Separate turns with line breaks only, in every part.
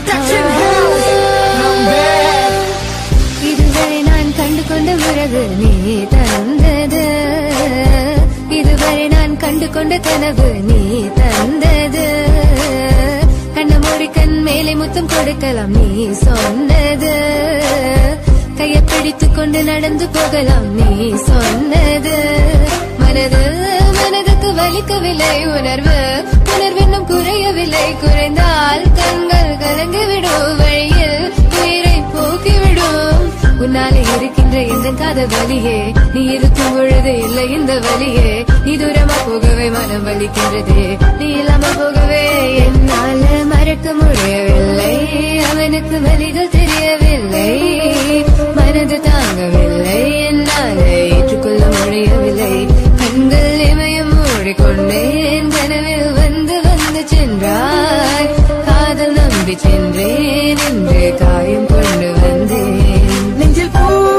protection house. I'm back.
இதுவரை நான் கண்டு கொண்ட உறவு நீ தந்தது இதுவரை நான் கண்டு கொண்ட கனவு நீ தந்தது கண்ண மூடி கண் மேலே முத்தம் கொடுக்கலாம் நீ சொன்னது கையை பிடித்துக் கொண்டு நடந்து போகலாம் நீ சொன்னது மனது மனதுக்கு வலிக்கவில்லை உணர்வு உணர்வென்னும் குறையவில்லை குறைந்தால் கண்கள் கலங்கிவிடும் வழியில் உயிரை போக்கிவிடும் உன்னாலே இருக்கின்ற எந்த காத வலியே நீ இருக்கும் பொழுது இல்லை இந்த வலியே நீ தூரமா போகவே மனம் வலிக்கின்றதே நீ இல்லாம போகவே என்னால மறக்க முடியவில்லை அவனுக்கு வலிகள் தெரியவில்லை மனது தாங்கவில்லை என்னால ஏற்றுக்கொள்ள முடியவில்லை கண்கள் இமயம் மூடிக்கொண்டேன் கனவில் வந்து வந்து சென்றாய் காதல் நம்பி சென்றேன் என்று காயம் கொண்டு வந்தேன்
நெஞ்சில்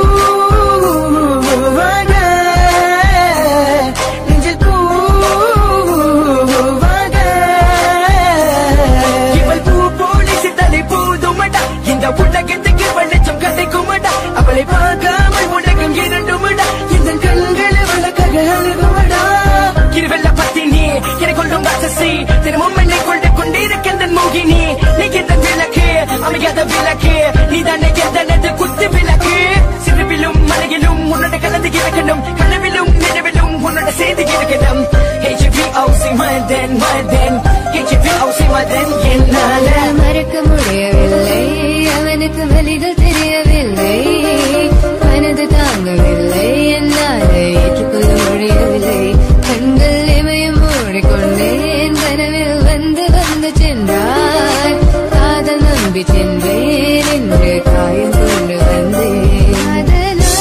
பூவாக நெஞ்சில் பூவாக இவள் பூ போலி சித்தலை பூதுமடா இந்த உலகத்துக்கு வெளிச்சம் கிடைக்குமடா அவளை பார்க்காமல் உலகம் இரண்டுமடா இந்த கண்கள் வழக்காக அழுகுமடா இருவெல்ல பத்தினி என்னை கொள்ளும் ராட்சசி தினமும் என்னை கொண்டு கொண்டிருக்கின்ற மோகினி நீ எந்த விளக்கு அமையாத விளக்கு நீதானே எந்தனது குத்து விளக்கு சிறுவிலும் மலையிலும் உன்னோட கலந்து இருக்கணும் கனவிலும் நினைவிலும் உன்னோட சேர்ந்து இருக்கணும் HVOC மதன் மதன் HVOC மதன் என்னால
மறக்க முடியவில்லை அவனுக்கு வலிகள் தெரியவில்லை மனது தாங்கவில்லை என்னால் ஏற்றுக்கொள்ள முடியவில்லை கண்கள் இமயம் மூடிக்கொண்டேன் கனவில் வந்து வந்து சென்றாய் காதல் நம்பி சென்றேன் என்று காயம் கொண்டு வந்தேன் அதனா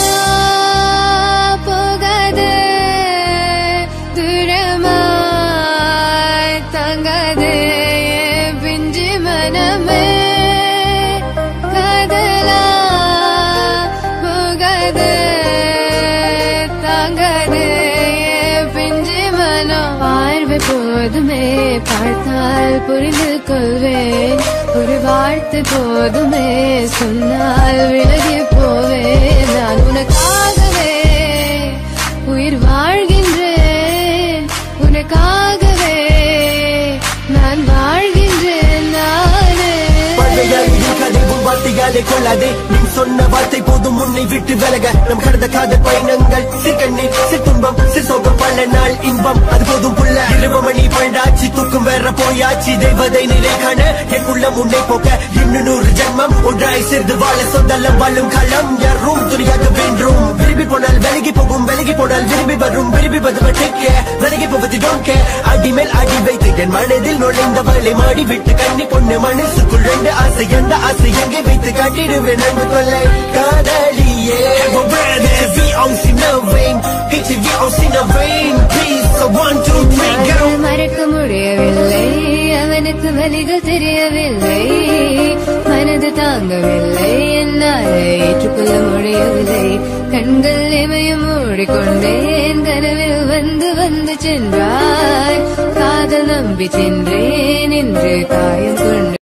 போகாதே தூரமாய் தங்காதே என் பிஞ்சு மனமே காதலா போகாதே தாங்காதே என் பிஞ்சு மனம் பார்வை போதுமே பார்த்தால் புரிந்து கொள்வேன் ஒரு வார்த்தை போதுமே சொன்னால் விலகி போவேன் நான் உனக்காகவே உயிர் வாழ்கின்றேன் உனக்காகவே நான் வாழ்கின்றேன் நானே
பழையாளியின் கதைவும் வார்த்தையாலே கொள்ளாதே நீ சொன்ன வார்த்தை போதும் உன்னை விட்டு விலக நம் கடந்த காதல் பயணங்கள் சிற்கண்ணீர் சிற்றுன்பம் சிற்சோகம் பல நாள் இன்பம் அது போதும் புள்ள இரவு மணி பண்டாச்சி தூக்கம் வேற போயாச்சு தெய்வதை நிலை காண என் உள்ளம் உன்னை போக்க இன்னும் நூறு ஜென்மம் ஒன்றாய் சேர்ந்து வாழ சொந்தல்லம் வாழும் களம் யாரும் துணியாக வென்றும் விரும்பி போனால் விலகி போகும் விலகி போனால் விரும்பி வரும் விரும்பி வந்து டேக் விலகி போவது டோன்ட் கேர் அடி மேல் அடி வைத்து என் மனதில் நுழைந்தவளை மாடி விட்டு கண்ணி பொண்ணு மனசுக்குள் ரெண்டு ஆசை எந்த ஆசை எங்கே வைத்து காட்டிடுவேன் அன்பு கொள்ளை காதலியே HVOC no vein HVOC no vein Please so one two three go
அவனை மறக்க முடியவில்லை அவனுக்கு வலிகள் தெரியவில்லை மனது தாங்கவில்லை என்னால் ஏற்றுக்கொள்ள முடியவில்லை கண்கள் இமயம் மூடிக்கொண்டேன் கனவில் வந்து வந்து சென்றாய் காதல் நம்பி சென்றேன் என்று காயம் கொண்டு